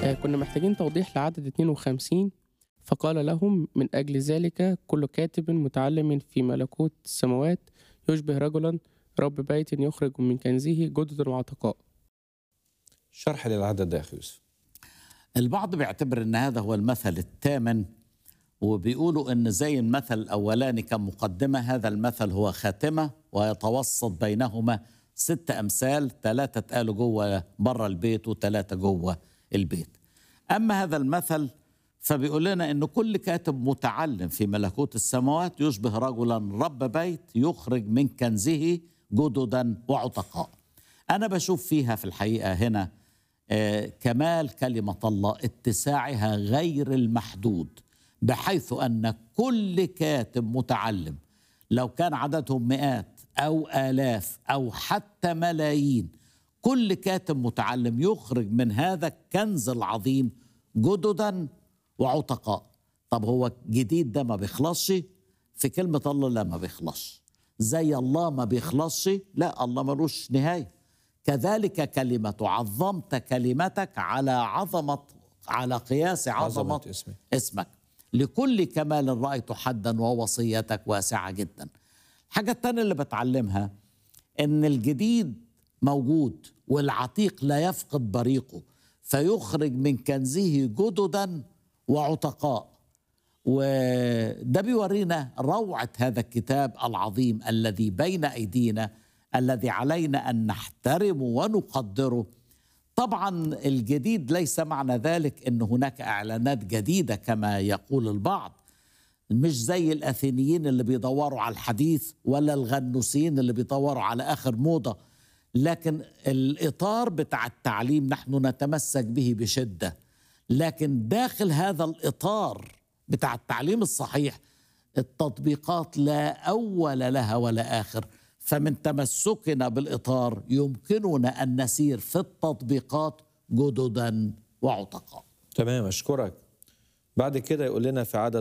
آه، كنا محتاجين توضيح لعدد 52 فقال لهم من أجل ذلك كل كاتب متعلم في ملكوت السماوات يشبه رجلا رب بيت يخرج من كنزه جدد وعتقاء شرح للعدد ده يا اخي يوسف البعض بيعتبر ان هذا هو المثل الثامن وبيقولوا ان زي المثل الاولاني كان مقدمه هذا المثل هو خاتمه ويتوسط بينهما ست امثال ثلاثه اتقالوا جوه بره البيت وثلاثه جوه البيت اما هذا المثل فبيقول لنا ان كل كاتب متعلم في ملكوت السماوات يشبه رجلا رب بيت يخرج من كنزه جددا وعتقاء انا بشوف فيها في الحقيقه هنا آه، كمال كلمه الله اتساعها غير المحدود بحيث ان كل كاتب متعلم لو كان عددهم مئات او الاف او حتى ملايين كل كاتب متعلم يخرج من هذا الكنز العظيم جددا وعتقاء طب هو جديد ده ما بيخلصش في كلمة الله لا ما بيخلصش زي الله ما بيخلصش لا الله ملوش نهاية كذلك كلمة عظمت كلمتك على عظمة على قياس عظمة, عظمة اسمك. اسمك لكل كمال رأيت حدا ووصيتك واسعة جدا الحاجة الثانية اللي بتعلمها ان الجديد موجود والعتيق لا يفقد بريقه فيخرج من كنزه جددا وعتقاء وده بيورينا روعة هذا الكتاب العظيم الذي بين أيدينا الذي علينا أن نحترمه ونقدره طبعا الجديد ليس معنى ذلك أن هناك إعلانات جديدة كما يقول البعض مش زي الأثينيين اللي بيدوروا على الحديث ولا الغنوسيين اللي بيدوروا على آخر موضة لكن الإطار بتاع التعليم نحن نتمسك به بشدة لكن داخل هذا الإطار بتاع التعليم الصحيح التطبيقات لا أول لها ولا آخر فمن تمسكنا بالإطار يمكننا أن نسير في التطبيقات جددا وعتقاء تمام اشكرك بعد كده يقول لنا في عدد